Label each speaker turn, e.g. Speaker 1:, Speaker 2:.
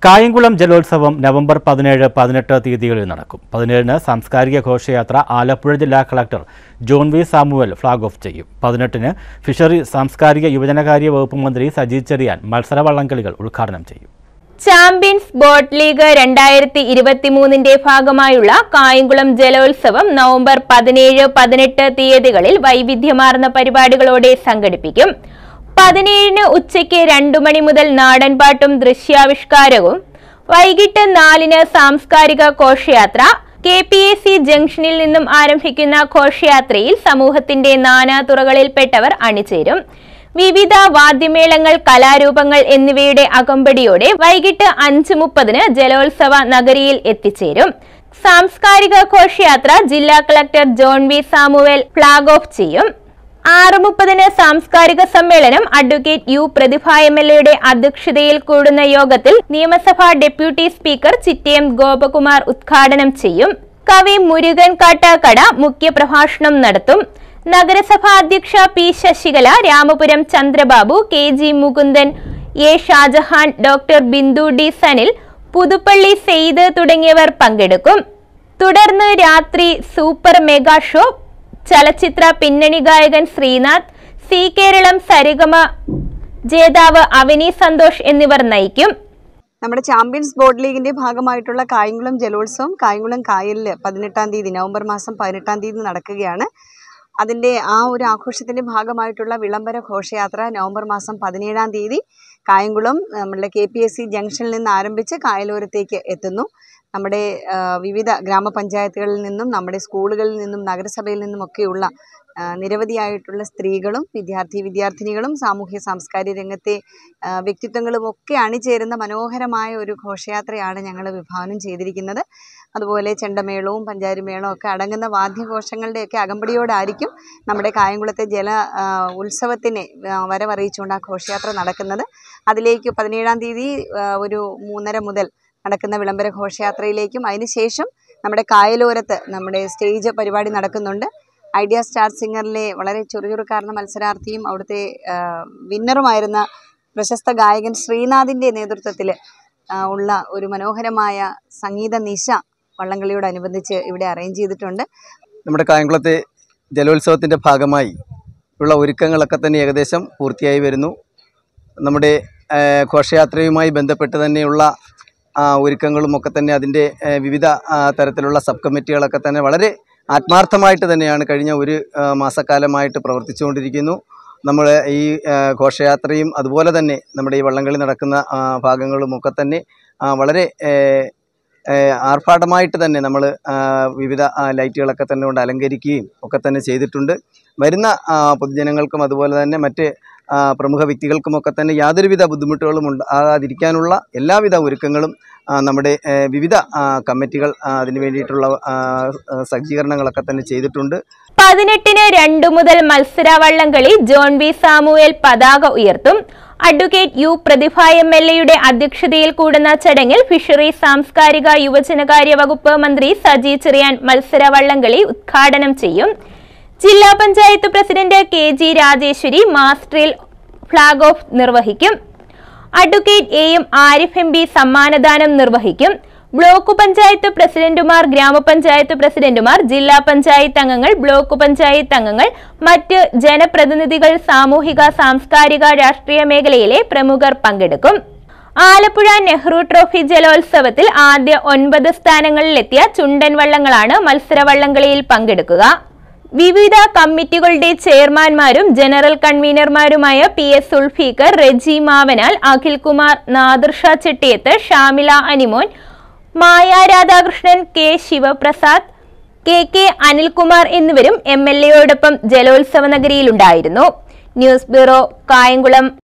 Speaker 1: കായംകുളം ജലോത്സവം നവംബർ പതിനേഴ് പതിനെട്ട് തീയതികളിൽ നടക്കും പതിനേഴിന് സാംസ്കാരിക ഘോഷയാത്ര ആലപ്പുഴ ജില്ലാ collector John V Samuel flag off ചെയ്യും പതിനെട്ടിന് ഫിഷറി സാംസ്കാരിക യുവജനകാര്യ വകുപ്പ് മന്ത്രി സജി ചെറിയാൻ മത്സരവള്ളംകളികൾ ഉദ്ഘാടനം ചെയ്യും
Speaker 2: ചാമ്പ്യൻസ് ബോട്ട് ലീഗ് രണ്ടായിരത്തി ഇരുപത്തിമൂന്നിന്റെ ഭാഗമായുള്ള കായംകുളം ജലോത്സവം നവംബർ പതിനേഴ് പതിനെട്ട് തീയതികളിൽ വൈവിധ്യമാർന്ന പരിപാടികളോടെ സംഘടിപ്പിക്കും പതിനേഴിന് ഉച്ചയ്ക്ക് രണ്ടു മണി മുതൽ നാടൻപാട്ടും ദൃശ്യാവിഷ്കാരവും വൈകിട്ട് നാലിന് സാംസ്കാരിക ഘോഷയാത്ര കെ പി എ സി ജംഗ്ഷനിൽ നിന്നും ആരംഭിക്കുന്ന ഘോഷയാത്രയിൽ സമൂഹത്തിന്റെ നാനാ തുറകളിൽപ്പെട്ടവർ അണിചേരും വിവിധ വാദ്യമേളങ്ങൾ കലാരൂപങ്ങൾ എന്നിവയുടെ അകമ്പടിയോടെ വൈകിട്ട് അഞ്ച് മുപ്പതിന് ജലോത്സവ നഗരിയിൽ എത്തിച്ചേരും സാംസ്കാരിക ഘോഷയാത്ര ജില്ലാ collector John V Samuel flag off ചെയ്യും ആറ് മുപ്പതിന് സാംസ്കാരിക സമ്മേളനം advocate U Prathibha M L എയുടെ അധ്യക്ഷതയിൽ കൂടുന്ന യോഗത്തിൽ നിയമസഭാ ഡെപ്യൂട്ടി സ്പീക്കർ ചിറ്റയം ഗോപകുമാർ ഉദ്ഘാടനം ചെയ്യും കവി മുരുകൻ കാട്ടാക്കട മുഖ്യപ്രഭാഷണം നടത്തും നഗരസഭാ അധ്യക്ഷ P Sasikala Ramapuram Chandrababu K G Mukundan A Shajahan doctor Bindu D Sanil Puthuppally Sayed തുടങ്ങിയവർ പങ്കെടുക്കും തുടർന്ന് രാത്രി സൂപ്പർ മെഗാ ഷോ ചലച്ചിത്ര പിന്നണി ഗായകൻ ശ്രീനാഥ് സി കേരളം സരിഗമ ജേതാവ് അവനി സന്തോഷ് എന്നിവർ നയിക്കും
Speaker 3: നമ്മുടെ ചാമ്പ്യൻസ് ബോർഡ് ലീഗിന്റെ ഭാഗമായിട്ടുള്ള കായംകുളം ജലോത്സവം കായംകുളം കായലിൽ പതിനെട്ടാം തീയതി നവംബർ മാസം പതിനെട്ടാം തീയതി നടക്കുകയാണ് അതിൻ്റെ ആ ഒരു ആഘോഷത്തിൻ്റെ ഭാഗമായിട്ടുള്ള വിളംബര ഘോഷയാത്ര നവംബർ മാസം പതിനേഴാം തീയതി കായംകുളം നമ്മളുടെ കെ പി എസ് സി ജംഗ്ഷനിൽ നിന്ന് ആരംഭിച്ച് കായലോരത്തേക്ക് എത്തുന്നു നമ്മുടെ ആ, വിവിധ ഗ്രാമപഞ്ചായത്തുകളിൽ നിന്നും നമ്മുടെ സ്കൂളുകളിൽ നിന്നും നഗരസഭയിൽ നിന്നുമൊക്കെയുള്ള ആ, നിരവധിയായിട്ടുള്ള സ്ത്രീകളും വിദ്യാർത്ഥി വിദ്യാർത്ഥിനികളും സാമൂഹ്യ സാംസ്കാരിക രംഗത്തെ ആ, വ്യക്തിത്വങ്ങളും ഒക്കെ അണിചേരുന്ന മനോഹരമായ ഒരു ഘോഷയാത്രയാണ് ഞങ്ങൾ വിഭാവനം ചെയ്തിരിക്കുന്നത് അതുപോലെ ചെണ്ടമേളവും പഞ്ചാരിമേളവും ഒക്കെ അടങ്ങുന്ന വാദ്യഘോഷങ്ങളുടെയൊക്കെ അകമ്പടിയോടായിരിക്കും നമ്മുടെ കായംകുളത്തെ ജല ആ, ഉത്സവത്തിനെ ആ, വരവറിയിച്ചുകൊണ്ട് ആ ഘോഷയാത്ര നടക്കുന്നത് അതിലേക്ക് പതിനേഴാം തീയതി ആ, ഒരു മൂന്നര മുതൽ നടക്കുന്ന വിളംബര ഘോഷയാത്രയിലേക്കും അതിനുശേഷം നമ്മുടെ കായലോരത്ത് നമ്മുടെ സ്റ്റേജ് പരിപാടി നടക്കുന്നുണ്ട് ഐഡിയ സ്റ്റാർ സിംഗറിലെ വളരെ ചുറുചുറുക്കാർന്ന മത്സരാർത്ഥിയും അവിടുത്തെ ആ, വിന്നറുമായിരുന്ന പ്രശസ്ത ഗായകൻ ശ്രീനാഥിൻ്റെ നേതൃത്വത്തിൽ ഉള്ള ഒരു മനോഹരമായ സംഗീത നിശ വള്ളംകളിയോടനുബന്ധിച്ച് ഇവിടെ അറേഞ്ച് ചെയ്തിട്ടുണ്ട്
Speaker 4: നമ്മുടെ കായംകുളത്തെ ജലോത്സവത്തിൻ്റെ ഭാഗമായി ഉള്ള ഒരുക്കങ്ങളൊക്കെ തന്നെ ഏകദേശം പൂർത്തിയായി വരുന്നു നമ്മുടെ ആ, ഘോഷയാത്രയുമായി ബന്ധപ്പെട്ട് തന്നെയുള്ള ആ, ഒരുക്കങ്ങളും ഒക്കെ തന്നെ അതിൻ്റെ ആ, വിവിധ ആ, തരത്തിലുള്ള സബ് കമ്മിറ്റികളൊക്കെ തന്നെ വളരെ ആത്മാർത്ഥമായിട്ട് തന്നെയാണ് കഴിഞ്ഞ ഒരു ആ, മാസക്കാലമായിട്ട് പ്രവർത്തിച്ചുകൊണ്ടിരിക്കുന്നു നമ്മൾ ഈ ആ, ഘോഷയാത്രയും അതുപോലെ തന്നെ നമ്മുടെ ഈ വള്ളംകളി നടക്കുന്ന ആ, ഭാഗങ്ങളും ഒക്കെ തന്നെ ആ, വളരെ ഏ, ഏഹ് ആർഭാടമായിട്ട് തന്നെ നമ്മൾ വിവിധ ആ, ലൈറ്റുകളൊക്കെ തന്നെ കൊണ്ട് അലങ്കരിക്കുകയും ഒക്കെ തന്നെ ചെയ്തിട്ടുണ്ട് വരുന്ന ആ, പൊതുജനങ്ങൾക്കും അതുപോലെ തന്നെ മറ്റ് ആ, പ്രമുഖ വ്യക്തികൾക്കുമൊക്കെ തന്നെ യാതൊരുവിധ ബുദ്ധിമുട്ടുകളും ഉണ്ടാകാതിരിക്കാനുള്ള എല്ലാവിധ ഒരുക്കങ്ങളും ആ, നമ്മുടെ ഏഹ് വിവിധ ആ, കമ്മിറ്റികൾ ആ, അതിന് വേണ്ടിയിട്ടുള്ള ആ, ആ, സജ്ജീകരണങ്ങളൊക്കെ തന്നെ ചെയ്തിട്ടുണ്ട്
Speaker 2: പതിനെട്ടിന് രണ്ടു മുതൽ മത്സര വള്ളംകളി ജോൺ വി സാമുവേൽ പതാക ഉയർത്തും advocate U Prathibha M L എയുടെ അധ്യക്ഷതയിൽ കൂടുന്ന ചടങ്ങിൽ ഫിഷറി സാംസ്കാരിക യുവജനകാര്യ വകുപ്പ് മന്ത്രി സജി ചെറിയാൻ മത്സര വള്ളംകളി ഉദ്ഘാടനം ചെയ്യും ജില്ലാ panchayat president K G Rajeswari മാസ്റ്ററിൽ ഫ്ളാഗ് ഓഫ് നിർവഹിക്കും advocate A M Arif M P സമ്മാനദാനം നിർവഹിക്കും ബ്ലോക്ക് പഞ്ചായത്ത് പ്രസിഡന്റുമാർ ഗ്രാമപഞ്ചായത്ത് പ്രസിഡന്റുമാർ ജില്ലാ പഞ്ചായത്ത് അംഗങ്ങൾ ബ്ലോക്ക് പഞ്ചായത്ത് അംഗങ്ങൾ മറ്റ് ജനപ്രതിനിധികൾ സാമൂഹിക സാംസ്കാരിക രാഷ്ട്രീയ മേഖലയിലെ പ്രമുഖർ പങ്കെടുക്കും ആലപ്പുഴ നെഹ്റു ട്രോഫി ജലോത്സവത്തിൽ ആദ്യ ഒൻപത് സ്ഥാനങ്ങളിലെത്തിയ ചുണ്ടൻ വള്ളങ്ങളാണ് മത്സര വള്ളംകളിയിൽ പങ്കെടുക്കുക വിവിധ കമ്മിറ്റികളുടെ ചെയർമാൻമാരും ജനറൽ കൺവീനർമാരുമായ P S Sulfeeqar Reji Mavanal Akhilkumar Nadirsha Chettiyath Shamila Animon Maya Radhakrishnan K Sivaprasad K K Anilkumar എന്നിവരും എം എൽ എയോടൊപ്പം ജലോത്സവ നഗരിയിലുണ്ടായിരുന്നു ന്യൂസ് ബ്യൂറോ കായംകുളം